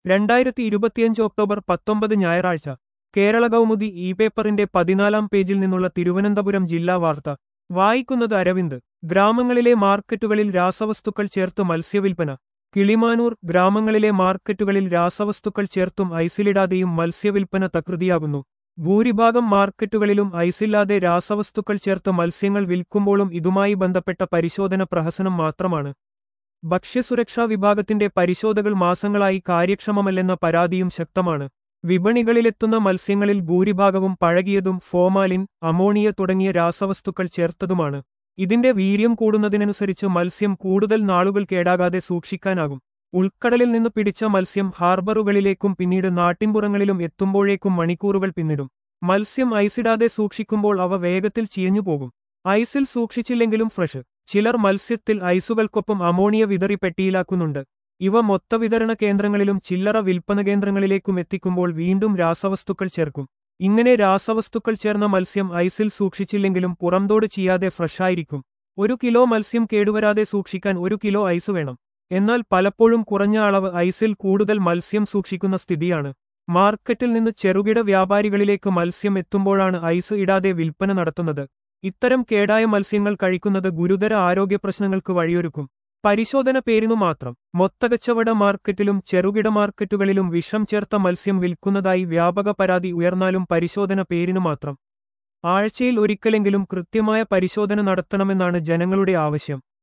രണ്ടായിരത്തി ഇരുപത്തിയഞ്ച് ഒക്ടോബർ പത്തൊമ്പത് ഞായറാഴ്ച കേരള കൗമുദി ഇ പേപ്പറിന്റെ പതിനാലാം പേജിൽ നിന്നുള്ള തിരുവനന്തപുരം ജില്ലാ വാർത്ത വായിക്കുന്നത് അരവിന്ദ് ഗ്രാമങ്ങളിലെ മാർക്കറ്റുകളിൽ രാസവസ്തുക്കൾ ചേർത്ത് മത്സ്യവിൽപ്പന കിളിമാനൂർ ഗ്രാമങ്ങളിലെ മാർക്കറ്റുകളിൽ രാസവസ്തുക്കൾ ചേർത്തും ഐസിലിടാതെയും മത്സ്യവിൽപ്പന തകൃതിയാകുന്നു ഭൂരിഭാഗം മാർക്കറ്റുകളിലും ഐസില്ലാതെ രാസവസ്തുക്കൾ ചേർത്ത് മത്സ്യങ്ങൾ വിൽക്കുമ്പോഴും ഇതുമായി ബന്ധപ്പെട്ട പരിശോധന പ്രഹസനം മാത്രമാണ് ഭക്ഷ്യസുരക്ഷാ വിഭാഗത്തിന്റെ പരിശോധകൾ മാസങ്ങളായി കാര്യക്ഷമമല്ലെന്ന പരാതിയും ശക്തമാണ് വിപണികളിലെത്തുന്ന മത്സ്യങ്ങളിൽ ഭൂരിഭാഗവും പഴകിയതും ഫോമാലിൻ അമോണിയ തുടങ്ങിയ രാസവസ്തുക്കൾ ചേർത്തതുമാണ് ഇതിന്റെ വീര്യം കൂടുന്നതിനനുസരിച്ച് മത്സ്യം കൂടുതൽ നാളുകൾ കേടാകാതെ സൂക്ഷിക്കാനാകും ഉൾക്കടലിൽ നിന്ന് പിടിച്ച മത്സ്യം ഹാർബറുകളിലേക്കും പിന്നീട് നാട്ടിൻപുറങ്ങളിലും എത്തുമ്പോഴേക്കും മണിക്കൂറുകൾ പിന്നിടും മത്സ്യം ഐസിടാതെ സൂക്ഷിക്കുമ്പോൾ അവ വേഗത്തിൽ ചീഞ്ഞു പോകും ഐസിൽ സൂക്ഷിച്ചില്ലെങ്കിലും ഫ്രഷ് ചിലർ മത്സ്യത്തിൽ ഐസുകൾക്കൊപ്പം അമോണിയ വിതറി പെട്ടിയിലാക്കുന്നുണ്ട് ഇവ മൊത്തവിതരണ കേന്ദ്രങ്ങളിലും ചില്ലറ വിൽപ്പന കേന്ദ്രങ്ങളിലേക്കും എത്തിക്കുമ്പോൾ വീണ്ടും രാസവസ്തുക്കൾ ചേർക്കും ഇങ്ങനെ രാസവസ്തുക്കൾ ചേർന്ന മത്സ്യം ഐസിൽ സൂക്ഷിച്ചില്ലെങ്കിലും പുറംതോട് ചെയ്യാതെ ഫ്രഷായിരിക്കും ഒരു കിലോ മത്സ്യം കേടുവരാതെ സൂക്ഷിക്കാൻ ഒരു കിലോ ഐസ് വേണം എന്നാൽ പലപ്പോഴും കുറഞ്ഞ അളവ് ഐസിൽ കൂടുതൽ മത്സ്യം സൂക്ഷിക്കുന്ന സ്ഥിതിയാണ് മാർക്കറ്റിൽ നിന്ന് ചെറുകിട വ്യാപാരികളിലേക്ക് മത്സ്യം എത്തുമ്പോഴാണ് ഐസ് ഇടാതെ വിൽപ്പന നടത്തുന്നത് ഇത്തരം കേടായ മത്സ്യങ്ങൾ കഴിക്കുന്നത് ഗുരുതര ആരോഗ്യ പ്രശ്നങ്ങൾക്ക് വഴിയൊരുക്കും പരിശോധന പേരിനു മാത്രം മൊത്തകച്ചവട മാർക്കറ്റിലും ചെറുകിട മാർക്കറ്റുകളിലും വിഷം ചേർത്ത മത്സ്യം വിൽക്കുന്നതായി വ്യാപക പരാതി ഉയർന്നാലും പരിശോധന പേരിനു മാത്രം ആഴ്ചയിൽ ഒരിക്കലെങ്കിലും കൃത്യമായ പരിശോധന നടത്തണമെന്നാണ് ജനങ്ങളുടെ ആവശ്യം